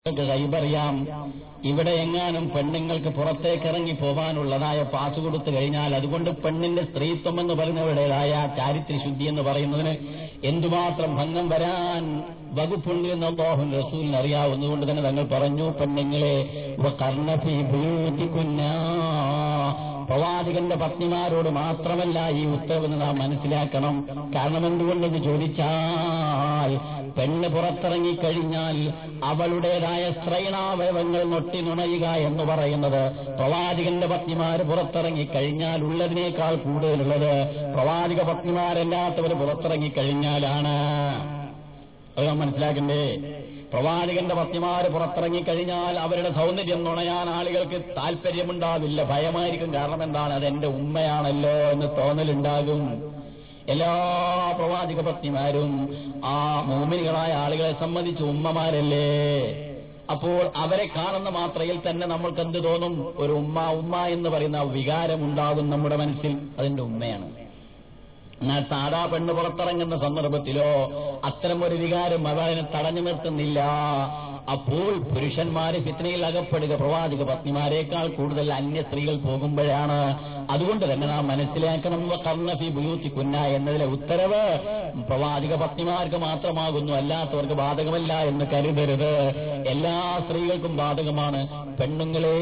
നിങ്ങൾക്ക് കൈപറിയാം ഇവിടെ എങ്ങാനും പെണ്ണുങ്ങൾക്ക് പുറത്തേക്ക് ഇറങ്ങി പോകാനുള്ളതായ പാസ് കൊടുത്തു കഴിഞ്ഞാൽ അതുകൊണ്ട് പെണ്ണിന്റെ സ്ത്രീത്വം എന്ന് പറയുന്നവരുടേതായ ചാരിത്ര ശുദ്ധി എന്ന് പറയുന്നതിന് എന്തുമാത്രം ഭംഗം വരാൻ വകുപ്പുണ്ട് എന്ന് അള്ളാഹുൻ റസൂലിന് അറിയാവുന്നതുകൊണ്ട് തന്നെ തങ്ങൾ പറഞ്ഞു പെണ്ണുങ്ങളെ കർണഫി ഭൂതിക്കുന്ന പ്രവാചകന്റെ പത്നിമാരോട് മാത്രമല്ല ഈ ഉത്തരവെന്ന് നാം മനസ്സിലാക്കണം കാരണം എന്തുകൊണ്ടെന്ന് ചോദിച്ചാൽ പെണ്ണ് പുറത്തിറങ്ങിക്കഴിഞ്ഞാൽ അവളുടേതായ സ്ത്രൈണാവയവങ്ങൾ നൊട്ടി നുണയുക എന്ന് പറയുന്നത് പ്രവാചകന്റെ പത്നിമാര് പുറത്തിറങ്ങിക്കഴിഞ്ഞാൽ ഉള്ളതിനേക്കാൾ കൂടുതലുള്ളത് പ്രവാചക പത്നിമാരല്ലാത്തവർ പുറത്തിറങ്ങിക്കഴിഞ്ഞാലാണ് അത് നാം മനസ്സിലാക്കണ്ടേ പ്രവാചകന്റെ പത്നിമാര് പുറത്തിറങ്ങിക്കഴിഞ്ഞാൽ അവരുടെ സൗന്ദര്യം നുണയാൻ ആളുകൾക്ക് താല്പര്യമുണ്ടാവില്ല ഭയമായിരിക്കും കാരണം എന്താണ് അതെന്റെ ഉമ്മയാണല്ലോ എന്ന് തോന്നലുണ്ടാകും എല്ലാ പ്രവാചക പത്നിമാരും ആ മോമിനികളായ ആളുകളെ സംബന്ധിച്ച് ഉമ്മമാരല്ലേ അപ്പോൾ അവരെ കാണുന്ന മാത്രയിൽ തന്നെ നമ്മൾക്ക് എന്ത് തോന്നും ഒരു ഉമ്മ ഉമ്മ എന്ന് പറയുന്ന വികാരമുണ്ടാകും നമ്മുടെ മനസ്സിൽ അതിന്റെ ഉമ്മയാണ് എന്നാൽ സാധാ പെണ്ണ് പുറത്തിറങ്ങുന്ന സന്ദർഭത്തിലോ അത്തരം ഒരു വികാരം അവനെ തടഞ്ഞു നിർത്തുന്നില്ല അപ്പോൾ പുരുഷന്മാര് ഫിത്നയിൽ അകപ്പെടുക പ്രവാചക പത്നിമാരെക്കാൾ കൂടുതൽ അന്യ സ്ത്രീകൾ പോകുമ്പോഴാണ് അതുകൊണ്ട് തന്നെ നാം മനസ്സിലാക്കണം കർണഫി ബുയൂത്തി കുന്ന എന്നതിലെ ഉത്തരവ് പ്രവാചക പത്നിമാർക്ക് മാത്രമാകുന്നു അല്ലാത്തവർക്ക് ബാധകമല്ല എന്ന് കരുതരുത് എല്ലാ സ്ത്രീകൾക്കും ബാധകമാണ് പെണ്ണുങ്ങളെ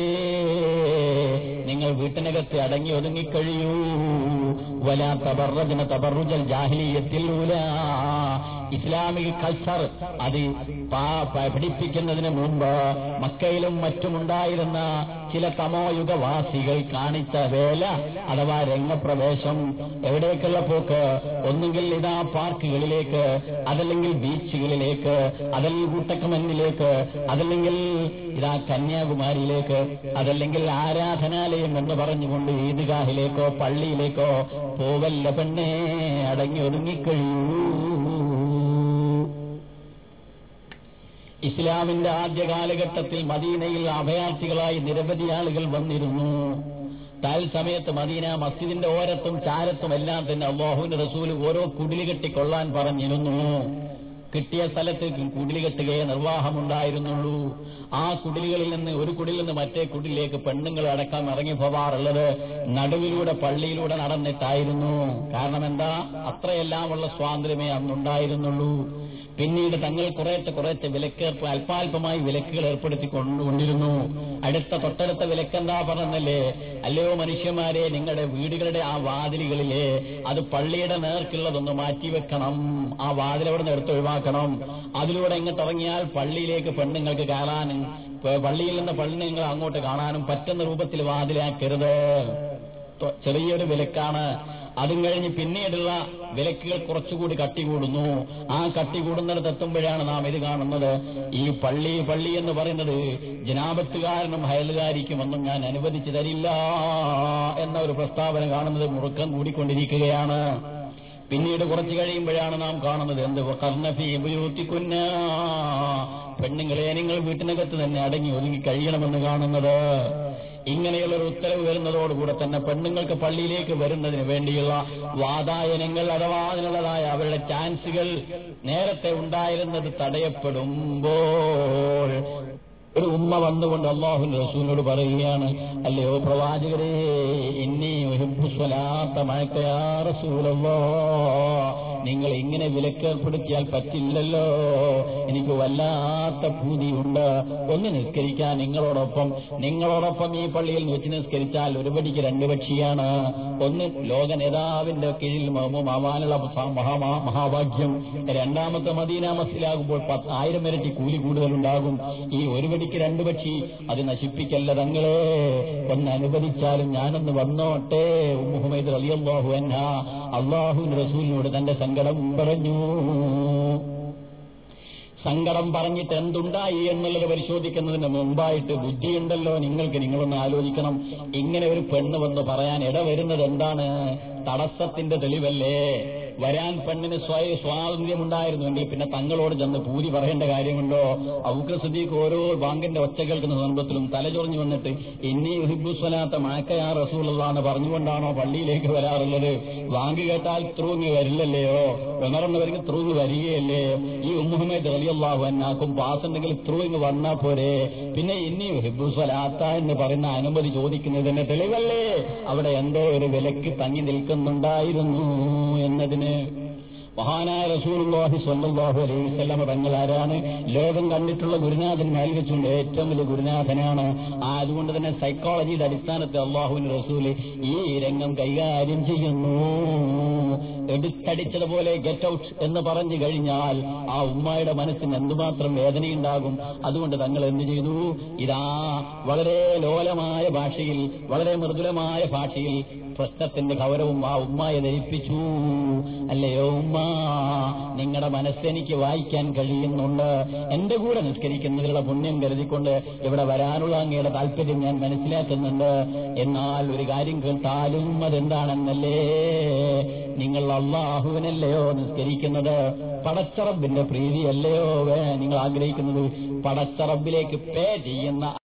നിങ്ങൾ വീട്ടിനകത്ത് അടങ്ങി ഒതുങ്ങിക്കഴിയൂ വലാ തബറജന തബറുജൽ ജാഹിലീയത്തിൽ ഇസ്ലാമിക കൾച്ചർ അത് പഠിപ്പിക്കുന്നതിന് മുമ്പ് മക്കയിലും മറ്റുമുണ്ടായിരുന്ന ചില തമോയുഗവാസികൾ കാണിച്ച വേല അഥവാ രംഗപ്രവേശം എവിടേക്കുള്ള പോക്ക് ഒന്നുകിൽ ഇതാ പാർക്കുകളിലേക്ക് അതല്ലെങ്കിൽ ബീച്ചുകളിലേക്ക് അതല്ലെങ്കിൽ കൂട്ടക്കമന്നിലേക്ക് അതല്ലെങ്കിൽ ഇതാ കന്യാകുമാരിയിലേക്ക് അതല്ലെങ്കിൽ ആരാധനാലയം എന്ന് പറഞ്ഞുകൊണ്ട് ഈദ്ഗാഹിലേക്കോ പള്ളിയിലേക്കോ പോവല്ല പെണ്ണേ അടങ്ങി ഒതുങ്ങിക്കഴിയൂ ഇസ്ലാമിന്റെ ആദ്യ കാലഘട്ടത്തിൽ മദീനയിൽ അഭയാർത്ഥികളായി നിരവധി ആളുകൾ വന്നിരുന്നു തൽസമയത്ത് മദീന മസ്ജിദിന്റെ ഓരത്തും ചാരത്തും എല്ലാം തന്നെ അള്ളാഹുവിന്റെ റസൂല് ഓരോ കുടില് കെട്ടിക്കൊള്ളാൻ പറഞ്ഞിരുന്നു കിട്ടിയ സ്ഥലത്ത് കുടില് കെട്ടുകയെ നിർവാഹമുണ്ടായിരുന്നുള്ളൂ ആ കുടിലുകളിൽ നിന്ന് ഒരു കുടിൽ നിന്ന് മറ്റേ കുടിലേക്ക് പെണ്ണുങ്ങൾ അടക്കം ഇറങ്ങി പോവാറുള്ളത് നടുവിലൂടെ പള്ളിയിലൂടെ നടന്നിട്ടായിരുന്നു കാരണം എന്താ അത്രയെല്ലാമുള്ള സ്വാതന്ത്ര്യമേ അന്നുണ്ടായിരുന്നുള്ളൂ പിന്നീട് തങ്ങൾ കുറേശ്ശെ കുറേശ്ശെ വിലക്കേർപ്പ് അല്പാൽപമായി വിലക്കുകൾ ഏർപ്പെടുത്തി കൊണ്ടുകൊണ്ടിരുന്നു അടുത്ത തൊട്ടടുത്ത വിലക്കെന്താ പറഞ്ഞല്ലേ അല്ലയോ മനുഷ്യന്മാരെ നിങ്ങളുടെ വീടുകളുടെ ആ വാതിലുകളിലെ അത് പള്ളിയുടെ നേർക്കുള്ളതൊന്ന് മാറ്റിവെക്കണം ആ വാതിൽ അവിടെ നിന്ന് എടുത്തൊഴിവാക്കണം അതിലൂടെ ഇങ്ങോട്ട് ഇറങ്ങിയാൽ പള്ളിയിലേക്ക് പെണ്ണുങ്ങൾക്ക് കയറാനും പള്ളിയിൽ നിന്ന് പെണ്ണുങ്ങൾ അങ്ങോട്ട് കാണാനും പറ്റുന്ന രൂപത്തിൽ വാതിലാക്കരുത് ചെറിയൊരു വിലക്കാണ് അതും കഴിഞ്ഞ് പിന്നീടുള്ള വിലക്കുകൾ കുറച്ചുകൂടി കട്ടി കൂടുന്നു ആ കട്ടി കൂടുന്നിടത്ത് എത്തുമ്പോഴാണ് നാം ഇത് കാണുന്നത് ഈ പള്ളി പള്ളി എന്ന് പറയുന്നത് ജനാപത്തുകാരനും ഹയലുകാരിക്കുമൊന്നും ഞാൻ അനുവദിച്ചു തരില്ല എന്ന ഒരു പ്രസ്താവന കാണുന്നത് മുറുക്കം കൂടിക്കൊണ്ടിരിക്കുകയാണ് പിന്നീട് കുറച്ചു കഴിയുമ്പോഴാണ് നാം കാണുന്നത് എന്ത് കർണഫി ഉപയോഗിക്കുന്ന പെണ്ണുങ്ങളെ നിങ്ങൾ വീട്ടിനകത്ത് തന്നെ അടങ്ങി ഒതുങ്ങി കഴിയണമെന്ന് കാണുന്നത് ഇങ്ങനെയുള്ള ഒരു ഉത്തരവ് വരുന്നതോടുകൂടെ തന്നെ പെണ്ണുങ്ങൾക്ക് പള്ളിയിലേക്ക് വരുന്നതിന് വേണ്ടിയുള്ള വാതായനങ്ങൾ അഥവാ അതിനുള്ളതായ അവരുടെ ചാൻസുകൾ നേരത്തെ ഉണ്ടായിരുന്നത് തടയപ്പെടുമ്പോൾ ഒരു ഉമ്മ വന്നുകൊണ്ട് അള്ളാഹു റസൂലിനോട് പറയുകയാണ് അല്ലയോ പ്രവാചകരെ ഇന്നീ സ്വലാത്ത മഴക്കയാ റസൂലല്ലോ നിങ്ങൾ ഇങ്ങനെ വിലക്കേർപ്പെടുത്തിയാൽ പറ്റില്ലല്ലോ എനിക്ക് വല്ലാത്ത ഭൂതിയുണ്ട് ഒന്ന് നിസ്കരിക്കാൻ നിങ്ങളോടൊപ്പം നിങ്ങളോടൊപ്പം ഈ പള്ളിയിൽ വെച്ച് നിസ്കരിച്ചാൽ ഒരു പടിക്ക് രണ്ട് പക്ഷിയാണ് ഒന്ന് ലോക നേതാവിന്റെ കീഴിൽ ആവാനുള്ള മഹാഭാഗ്യം രണ്ടാമത്തെ മദീന മസിലാകുമ്പോൾ ആയിരം ഇരട്ടി കൂലി കൂടുതലുണ്ടാകും ഈ ഒരു പടിക്ക് രണ്ട് പക്ഷി അത് നശിപ്പിക്കല്ല തങ്ങളെ ഒന്ന് അനുവദിച്ചാലും ഞാനൊന്ന് വന്നോട്ടെ മുഹമ്മദ് അലിയല്ലാഹു എന്ന അള്ളാഹു റസൂലിനോട് തന്റെ സങ്കടം പറഞ്ഞു സങ്കടം പറഞ്ഞിട്ട് എന്തുണ്ടായി എന്നുള്ളത് പരിശോധിക്കുന്നതിന് മുമ്പായിട്ട് ബുദ്ധിയുണ്ടല്ലോ നിങ്ങൾക്ക് നിങ്ങളൊന്ന് ആലോചിക്കണം ഇങ്ങനെ ഒരു പെണ്ണ് വന്ന് പറയാൻ ഇടവരുന്നത് എന്താണ് തടസ്സത്തിന്റെ തെളിവല്ലേ വരാൻ പെണ്ണിന് സ്വയ സ്വാതന്ത്ര്യമുണ്ടായിരുന്നുവെങ്കിൽ പിന്നെ തങ്ങളോട് ചെന്ന് പൂതി പറയേണ്ട കാര്യമുണ്ടോ ഔക്ര സുദ്ദീഖ് ഓരോ ബാങ്കിന്റെ ഒച്ച കേൾക്കുന്ന സന്ദർഭത്തിലും തലചൊറിഞ്ഞു വന്നിട്ട് ഇനി ഹിബുസ്വലാത്ത മാക്കയാ റസൂലുള്ള എന്ന് പറഞ്ഞുകൊണ്ടാണോ പള്ളിയിലേക്ക് വരാറുള്ളത് ബാങ്ക് കേട്ടാൽ ത്രൂങ്ങ് വരില്ലല്ലയോ ഉണർന്നവർക്ക് ത്രൂങ്ങ് വരികയല്ലേ ഈ ഉമ്മുഹമ്മദ് റലിയല്ലാഹു എന്നാക്കും പാസ് ഉണ്ടെങ്കിൽ ത്രൂങ്ങ് വന്നാ പോരെ പിന്നെ ഇനി ഹിബുസ്വലാത്ത എന്ന് പറയുന്ന അനുമതി ചോദിക്കുന്നതിന്റെ തെളിവല്ലേ അവിടെ എന്തോ ഒരു വിലക്ക് തങ്ങി നിൽക്കുന്നുണ്ടായിരുന്നു എന്നതിന് മഹാനായ റസൂലുള്ളാഹി സ്വല്ലല്ലാഹു അലൈഹി വസല്ലമ തങ്ങൾ ആരാണ് ലോകം കണ്ടിട്ടുള്ള ഗുരുനാഥന്മാരിൽ വെച്ചുകൊണ്ട് ഏറ്റവും വലിയ ഗുരുനാഥനാണ് ആ അതുകൊണ്ട് തന്നെ സൈക്കോളജിയുടെ അടിസ്ഥാനത്തിൽ അള്ളാഹുവിന്റെ റസൂല് ഈ രംഗം കൈകാര്യം ചെയ്യുന്നു എടുത്തടിച്ചതുപോലെ ഗെറ്റ് ഔട്ട് എന്ന് പറഞ്ഞു കഴിഞ്ഞാൽ ആ ഉമ്മയുടെ മനസ്സിന് എന്തുമാത്രം വേദനയുണ്ടാകും അതുകൊണ്ട് തങ്ങൾ എന്ത് ചെയ്തു ഇതാ വളരെ ലോലമായ ഭാഷയിൽ വളരെ മൃദുലമായ ഭാഷയിൽ പ്രശ്നത്തിന്റെ ഗൗരവം ആ ഉമ്മയെ ധരിപ്പിച്ചു അല്ലയോ ഉമ്മ നിങ്ങളുടെ മനസ്സെനിക്ക് വായിക്കാൻ കഴിയുന്നുണ്ട് എന്റെ കൂടെ നിസ്കരിക്കുന്നതിലുള്ള പുണ്യം കരുതിക്കൊണ്ട് ഇവിടെ വരാനുള്ള അങ്ങയുടെ താല്പര്യം ഞാൻ മനസ്സിലാക്കുന്നുണ്ട് എന്നാൽ ഒരു കാര്യം കേട്ടാലും അതെന്താണെന്നല്ലേ നിങ്ങൾ അള്ളാഹുവിനല്ലയോ നിസ്കരിക്കുന്നത് പടച്ചറബിന്റെ പ്രീതിയല്ലയോ വേ- നിങ്ങൾ ആഗ്രഹിക്കുന്നത് പടച്ചറബിലേക്ക് പേ ചെയ്യുന്ന